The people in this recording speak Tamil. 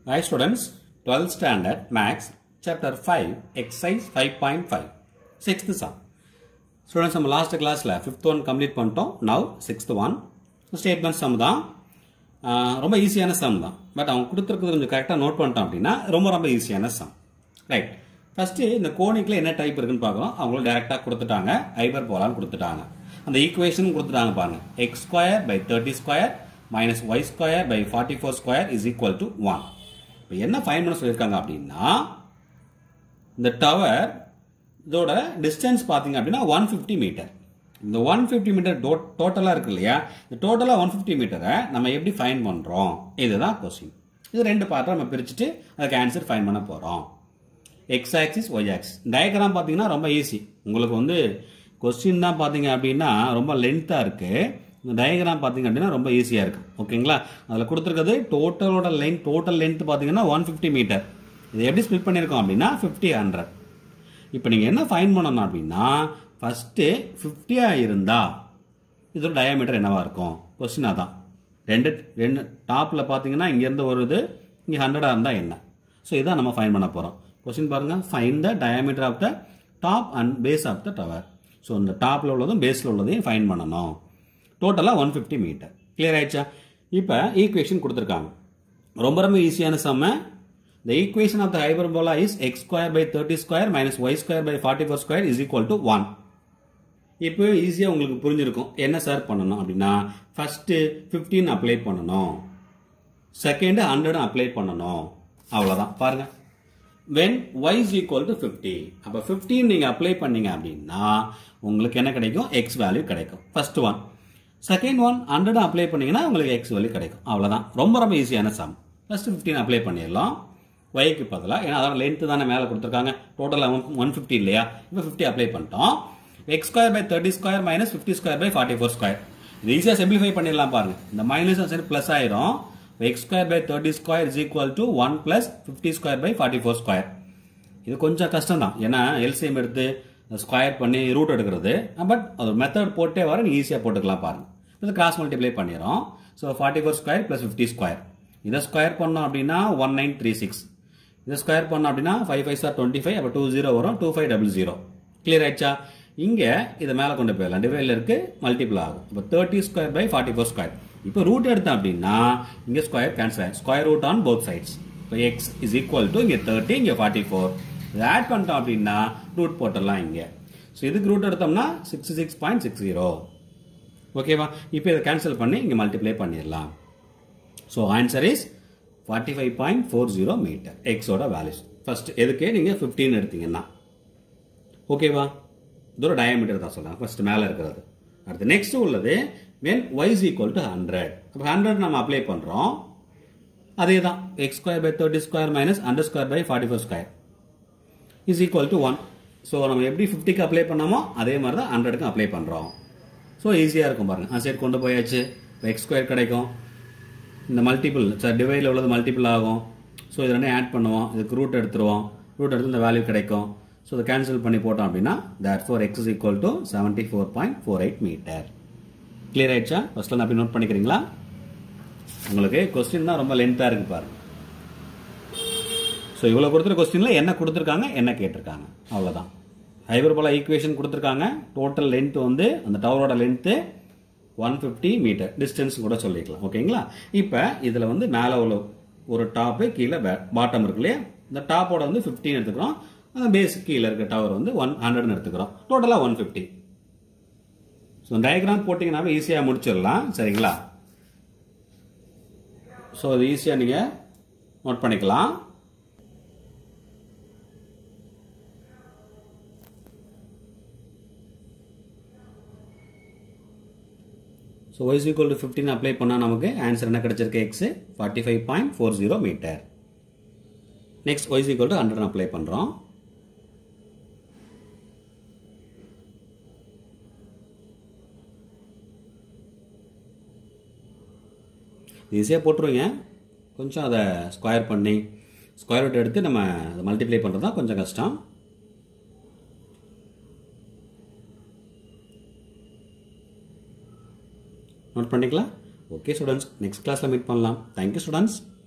Hi students, 12th standard Max chapter 5 exercise 5.5 sixth sum. Students நம்ம லாஸ்ட் கிளாஸில் ஃபிஃப்த் ஒன் கம்ப்ளீட் பண்ணிட்டோம் now sixth one statement sum தான் ஆஹ் ரொம்ப ஈஸியான சம் தான் பட் அவங்க கொடுத்துருக்கிறது கொஞ்சம் கரெக்டாக நோட் பண்ணிட்டோம் அப்படின்னா ரொம்ப ரொம்ப ஈஸியான சம் ரைட் ஃபஸ்ட்டு இந்த கோனிக்கில் என்ன டைப் இருக்குன்னு பார்க்கலாம் அவங்களும் டேரெக்டாக கொடுத்துட்டாங்க ஐபர் போலான்னு கொடுத்துட்டாங்க அந்த ஈக்குவேஷன் கொடுத்துட்டாங்க பாருங்க x square by thirty square minus y square by forty four square is equal to one இப்போ என்ன ஃபைன் பண்ண சொல்லியிருக்காங்க அப்படின்னா இந்த டவர் இதோட டிஸ்டன்ஸ் பார்த்தீங்க அப்படின்னா ஒன் ஃபிஃப்டி மீட்டர் இந்த ஒன் ஃபிஃப்டி மீட்டர் டோட்டலாக இருக்கு இல்லையா இந்த டோட்டலாக ஒன் ஃபிஃப்டி மீட்டரை நம்ம எப்படி ஃபைன் பண்ணுறோம் இதுதான் கொஸ்டின் இது ரெண்டு பார்ட்டாக நம்ம பிரிச்சுட்டு அதுக்கு ஆன்சர் ஃபைன் பண்ண போகிறோம் x axis y axis diagram பார்த்தீங்கன்னா ரொம்ப ஈஸி உங்களுக்கு வந்து கொஸ்டின் தான் பார்த்தீங்க அப்படின்னா ரொம்ப லென்த்தாக இருக்குது இந்த டயக்ராம் பார்த்தீங்க அப்படின்னா ரொம்ப ஈஸியாக இருக்குது ஓகேங்களா அதில் கொடுத்துருக்கிறது டோட்டலோட லென்த் டோட்டல் லென்த் பார்த்தீங்கன்னா ஒன் ஃபிஃப்டி மீட்டர் இது எப்படி ஸ்பிளிட் பண்ணியிருக்கோம் அப்படின்னா ஃபிஃப்டி ஹண்ட்ரட் இப்போ நீங்கள் என்ன ஃபைன் பண்ணணும் அப்படின்னா ஃபஸ்ட்டு ஃபிஃப்டியாக இருந்தா இதோட டயாமீட்டர் என்னவா இருக்கும் கொஸ்டின் அதான் ரெண்டு ரெண்டு டாப்பில் பார்த்தீங்கன்னா இங்கேருந்து வருது இங்கே ஹண்ட்ரடாக இருந்தால் என்ன ஸோ இதான் நம்ம ஃபைன் பண்ண போகிறோம் கொஸ்டின் பாருங்கள் find the diameter of the top and base of the tower so இந்த டாப்பில் உள்ளதும் பேஸில் உள்ளதையும் ஃபைன் பண்ணணும் டோட்டலாக ஒன் ஃபிஃப்டி மீட்டர் கிளியர் ஆயிடுச்சா இப்போ ஈக்குவேஷன் கொடுத்துருக்காங்க ரொம்ப ரொம்ப ஈஸியான சம்ம The equation of the hyperbola is x square by 30 square minus y square by 44 square is equal to 1. இப்போ ஈஸியாக உங்களுக்கு புரிஞ்சிருக்கும் என்ன சார் பண்ணணும் அப்படின்னா ஃபர்ஸ்ட் ஃபிஃப்டீன் அப்ளை பண்ணணும் செகண்ட் ஹண்ட்ரட் அப்ளை பண்ணணும் அவ்வளோதான் பாருங்க when y is equal to fifty அப்போ ஃபிஃப்டீன் நீங்கள் அப்ளை பண்ணீங்க அப்படின்னா உங்களுக்கு என்ன கிடைக்கும் எக்ஸ் வேல்யூ கிடைக்கும் first one second one hundred apply பண்ணீங்கன்னா உங்களுக்கு எக்ஸ் வேல்யூ கிடைக்கும் அவ்வளோதான் ரொம்ப ரொம்ப ஈஸியான சம் ஃபர்ஸ்ட் ஃபிஃப்டீன் அப்ளை பண்ணிடலாம் ஒய்க்கு பதிலாக ஏன்னா அதான் லென்த்து தானே மேலே கொடுத்துருக்காங்க டோட்டலாக ஒன் ஒன் ஃபிஃப்டி இல்லையா இப்போ ஃபிஃப்டி அப்ளை பண்ணிட்டோம் x square by thirty square minus fifty square by forty four square இது ஈஸியாக சிம்பிளிஃபை பண்ணிடலாம் பாருங்க இந்த மைனஸ் சரி ப்ளஸ் ஆயிரும் x square by thirty square is equal to one plus fifty square by forty four square இது கொஞ்சம் கஷ்டம் தான் ஏன்னா எல்சிஎம் எடுத்து ஸ்கொயர் பண்ணி ரூட் எடுக்கிறது பட் அது மெத்தட் போட்டே வர நீ ஈஸியாக போட்டுக்கலாம் பாருங்க இது கிராஸ் மல்டிப்ளை பண்ணிடுறோம் so forty four square plus fifty square இதை ஸ்கொயர் பண்ணோம் அப்படின்னா ஒன் நைன் த்ரீ சிக்ஸ் இதை ஸ்கொயர் பண்ணோம் அப்படின்னா five five sir twenty five அப்போ டூ ஜீரோ வரும் two five double zero clear ஆயிடுச்சா இங்கே இதை மேலே கொண்டு போயிடலாம் டிவைடில் இருக்கு மல்டிபிள் ஆகும் இப்போ thirty square by forty four square இப்போ ரூட் எடுத்தோம் அப்படின்னா இங்கே ஸ்கொயர் கேன்சல் ஆகும் square root on both sides இப்போ எக்ஸ் இஸ் ஈக்குவல் டு இங்கே தேர்ட்டி இங்கே ஃபார்ட்டி ஃபோர் இதை ஆட் பண்ணிட்டோம் அப்படின்னா ரூட் போட்டுடலாம் இங்கே ஸோ இதுக்கு ரூட் எடுத்தோம்னா sixty six point six zero ஓகேவா இப்போ இதை கேன்சல் பண்ணி இங்கே மல்டிப்ளை பண்ணிடலாம் so answer is forty five point four zero metre எக்ஸோட வேல்யூஸ் ஃபர்ஸ்ட் எதுக்கு நீங்கள் ஃபிஃப்டீன் எடுத்தீங்கன்னா ஓகேவா இதோட டயாமீட்டர் தான் சொல்கிறாங்க ஃபர்ஸ்ட் மேலே இருக்கிறது அடுத்து நெக்ஸ்ட் உள்ளது when y is equal to hundred அப்போ ஹண்ட்ரட் நம்ம அப்ளை பண்ணுறோம் அதே தான் x square by thirty square minus hundred square by forty four square is equal to one so நம்ம எப்படி ஃபிஃப்டிக்கு அப்ளை பண்ணாமோ அதே மாதிரி தான் ஹண்ட்ரடுக்கு அப்ளை பண்ணுறோம் ஸோ ஈஸியாக இருக்கும் பாருங்க அந்த சைடு கொண்டு போயாச்சு எக்ஸ் ஸ்கொயர் கிடைக்கும் இந்த மல்டிபிள் சார் டிவைடில் உள்ளது மல்டிபிள் ஆகும் ஸோ இது ரெண்டும் ஆட் பண்ணுவோம் இதுக்கு ரூட் எடுத்துருவோம் ரூட் எடுத்து இந்த வேல்யூ கிடைக்கும் ஸோ இதை கேன்சல் பண்ணி போட்டோம் அப்படின்னா that four x is equal to seventy four point four eight meter clear ஆயிடுச்சா ஃபர்ஸ்ட்ல அப்படி நோட் பண்ணிக்கிறீங்களா உங்களுக்கு கொஸ்டின் தான் ரொம்ப லென்த்தாக இருக்கு பாருங்க ஸோ இவ்வளோ கொடுத்துருக்க கொஸ்டினில் என்ன கொடுத்துருக்காங்க என்ன கேட்டிருக்காங்க அவ்வளோதான் ஹைபர்போலா ஈக்குவேஷன் கொடுத்துருக்காங்க டோட்டல் லென்த் வந்து அந்த டவரோட length one fifty meter distance கூட சொல்லிக்கலாம் ஓகேங்களா இப்போ இதில் வந்து மேலே உள்ள ஒரு டாப்பு கீழே பாட்டம் இருக்கு இல்லையா இந்த டாப்போட வந்து ஃபிஃப்டின் எடுத்துக்கிறோம் அந்த பேஸ் கீழே இருக்க டவர் வந்து ஒன் ஹண்ட்ரட்னு எடுத்துக்கிறோம் டோட்டலாக ஒன் ஃபிஃப்டி ஸோ டயக்ராம் போட்டிங்கனாவே ஈஸியாக முடிச்சிடலாம் சரிங்களா ஸோ அது ஈஸியாக நீங்கள் நோட் பண்ணிக்கலாம் ஸோ ஒய்ஸ் ஈக்குவல் டு ஃபிஃப்டின் அப்ளை பண்ணால் நமக்கு ஆன்சர் என்ன கிடைச்சிருக்கு x forty five point four zero meter next y is equal to hundred apply பண்ணுறோம் ஈஸியாக போட்டுருவீங்க கொஞ்சம் அதை ஸ்கொயர் பண்ணி ஸ்கொயர் ரூட் எடுத்து நம்ம அதை மல்டிப்ளை பண்ணுறது தான் கொஞ்சம் கஷ்டம் நோட் பண்ணிக்கலாம் ஓகே ஸ்டூடெண்ட்ஸ் நெக்ஸ்ட் கிளாஸில் மீட் பண்ணலாம் தேங்க்யூ ஸ்டூடெண்ட்ஸ்